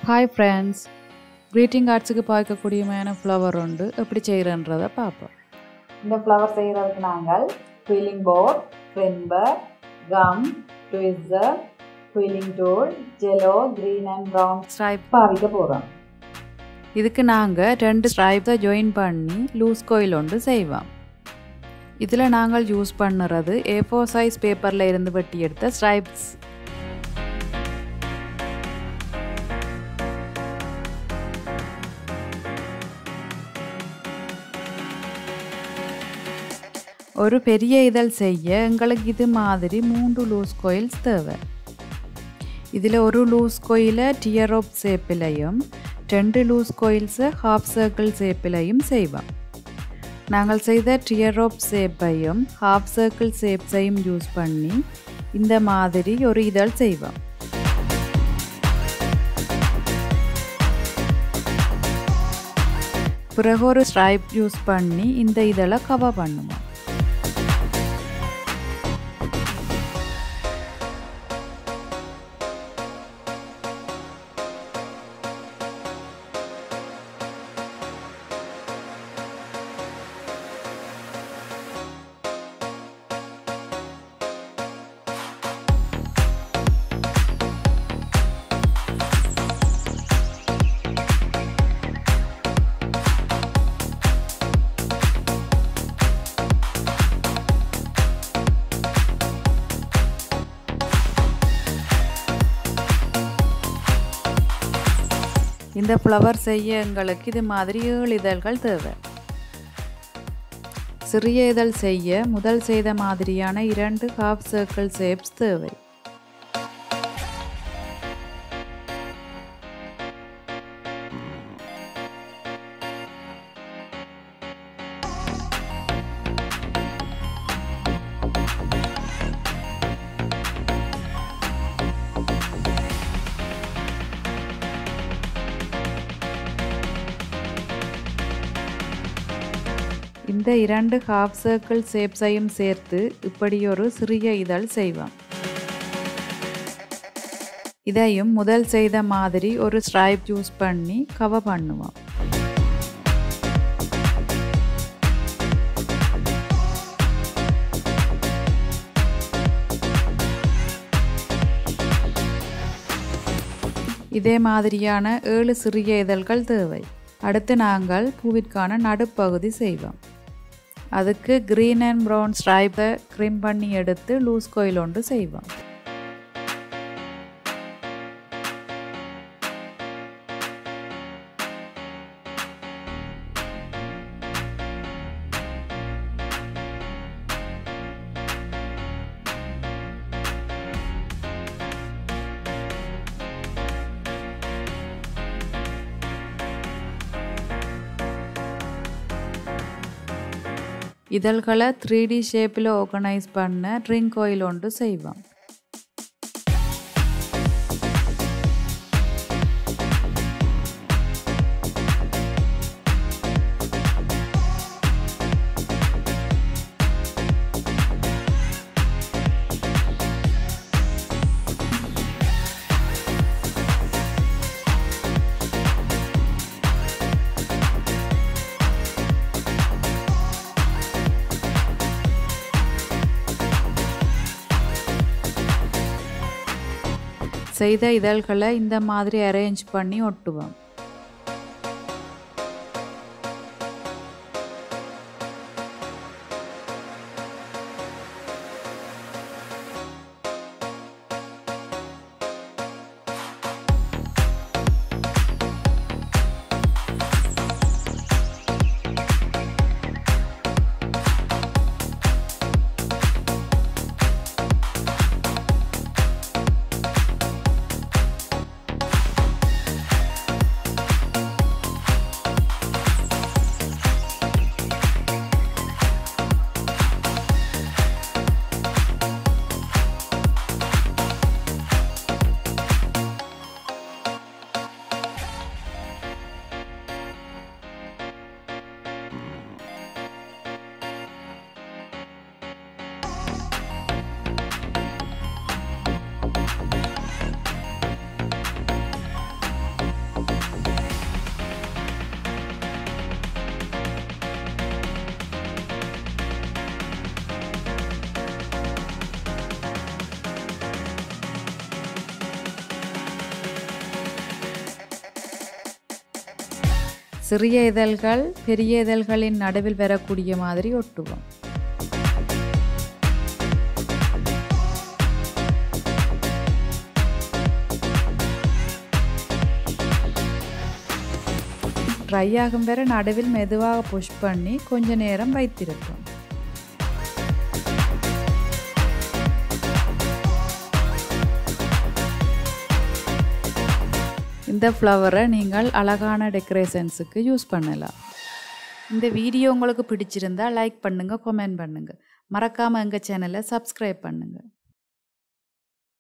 hi friends greeting கார்ட்ஸுக்கு பார்க்கக்கூடியமான flower உண்டு எப்படி செய்கிறன்றதை பார்ப்போம் இந்த ஃப்ளவர் செய்கிறதுக்கு நாங்கள் குயிலிங் போர்ட் ஃப்ளிம்பர் gum tweezer quilling tool yellow green and brown stripe பாவிக்க போகிறோம் இதுக்கு நாங்கள் ரெண்டு ஸ்ட்ரைப்ஸை ஜாயின் பண்ணி லூஸ் கோயில் ஒன்று செய்வோம் இதில் நாங்கள் யூஸ் பண்ணுறது ஏ ஃபோர் சைஸ் பேப்பரில் இருந்து வெட்டி எடுத்த ஸ்ட்ரைப்ஸ் ஒரு பெரிய இதழ் செய்ய எங்களுக்கு இது மாதிரி மூன்று லூஸ் கோயில்ஸ் தேவை இதில் ஒரு லூஸ் கோயிலை டியரோப் சேப்பிலையும் ரெண்டு லூஸ் கோயில்ஸை ஹாஃப் சர்க்கிள் சேப்பிலையும் செய்வோம் நாங்கள் செய்த டியரோப் சேப்பையும் ஹாஃப் சர்க்கிள் சேப்ஸையும் யூஸ் பண்ணி இந்த மாதிரி ஒரு இதழ் செய்வோம் பிறகு ஒரு ஸ்ட்ரைப் யூஸ் பண்ணி இந்த இதழை கவர் பண்ணுவோம் இந்த ஃப்ளவர் செய்ய எங்களுக்கு இது மாதிரி ஏழு இதழ்கள் தேவை சிறிய இதழ் செய்ய முதல் செய்த மாதிரியான இரண்டு ஹாஃப் சர்க்கிள் ஷேப்ஸ் தேவை இந்த இரண்டு ஹாஃப் சர்க்கிள் ஷேப்ஸையும் சேர்த்து இப்படி ஒரு சிறிய இதழ் செய்வோம் இதையும் முதல் செய்த மாதிரி ஒரு ஸ்ட்ரைப் யூஸ் பண்ணி கவர் பண்ணுவோம் இதே மாதிரியான ஏழு சிறிய இதழ்கள் தேவை அடுத்து நாங்கள் பூவிற்கான நடுப்பகுதி செய்வோம் அதுக்கு க்ரீன் அண்ட் ப்ரௌன் ஸ்ட்ரைப்பை க்ரீம் பண்ணி எடுத்து லூஸ் கோயில் ஒன்று செய்வோம் இதழ்களை த்ரீ டி ஷேப்பில் ஆர்கனைஸ் பண்ண ட்ரிங்க் ஆயில் ஒன்று செய்வோம் செய்த இதழ்களை இந்த மாதிரி அரேஞ்ச் பண்ணி ஒட்டுவோம் சிறிய இதழ்கள் பெரிய இதழ்களின் நடுவில் வரக்கூடிய மாதிரி ஒட்டுவோம் ட்ரை ஆகும் வரை நடுவில் மெதுவாக புஷ் பண்ணி கொஞ்ச நேரம் வைத்திருப்போம் இந்த ஃப்ளவரை நீங்கள் அழகான டெக்கரேஷன்ஸுக்கு யூஸ் பண்ணலாம் இந்த வீடியோ உங்களுக்கு பிடிச்சிருந்தா லைக் பண்ணுங்கள் கமெண்ட் பண்ணுங்கள் மறக்காமல் எங்கள் சேனலை சப்ஸ்கிரைப் பண்ணுங்கள்